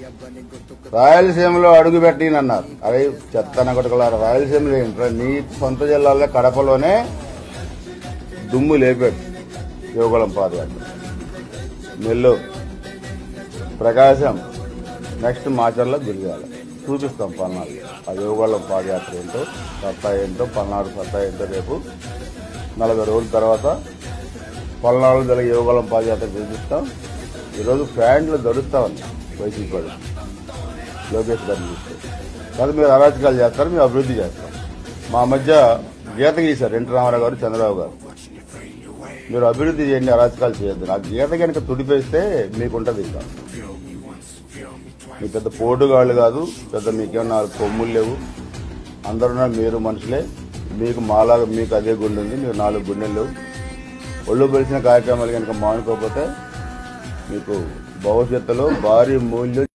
రాయలసీమలో అడుగు పెట్టినన్నారు అరే చెత్తన కొట్టుకలారు రాయలసీమలో ఏంట్రా నీ సొంత జిల్లాలో కడపలోనే దుమ్ము లేపాడు యువకులం పాదయాత్ర నెల్లూరు ప్రకాశం నెక్స్ట్ మాచర్లో గిరిజాల చూపిస్తాం పల్నాడు ఆ యువకులం పాదయాత్ర ఏంటో సత్తా ఏంటో పల్నాడు సత్తా ఏంటో రేపు నలభై రోజుల తర్వాత పల్నాడు జరిగే యువకులం పాదయాత్ర చూపిస్తాం ఈరోజు ఫ్యాన్లు దొరుకుతామని వైసీపీ వాళ్ళు లోకేష్ గారిని చూస్తే కాదు మీరు అరాచకాలు చేస్తారు మేము అభివృద్ధి చేస్తాం మా మధ్య గీత గీశారు ఎన్టీ రామారావు గారు చంద్రబాబు గారు మీరు అభివృద్ధి చేయండి అరాచకాలు చేయొద్దు ఆ గీత కనుక తుడిపేస్తే మీకుంటది ఇంకా మీ పెద్ద పోటుగాళ్ళు కాదు పెద్ద మీకేమన్నా కొమ్ములు లేవు అందరున్నా మీరు మనుషులే మీకు మాలాగా మీకు అదే గుండె ఉంది మీరు నాలుగు గుండెలు లేవు ఒళ్ళు పెలిసిన కార్యక్రమాలు కనుక మానుకోకపోతే మీకు భవిష్యత్తులో భారీ మూల్యం